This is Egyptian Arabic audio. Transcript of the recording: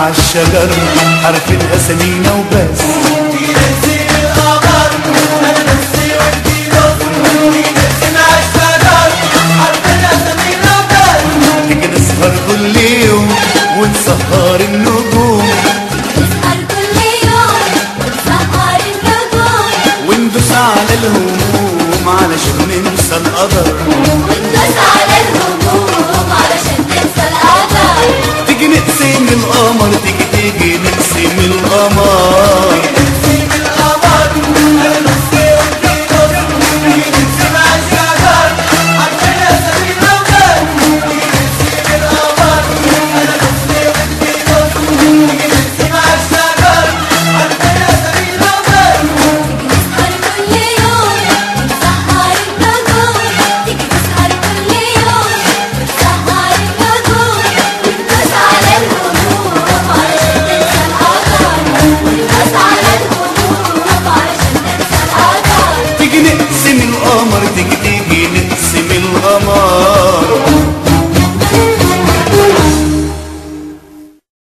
عالشجر عارفين اسامينا وبس تيجي ننزل القمر انا نفسي وانتي نص تيجي نرسم عالشجر عارفين اسامينا وبس تيجي نسهر كل يوم ونسهر النجوم نسهر كل يوم ونسهر النجوم وندوس على الهموم علشان ننسى القدر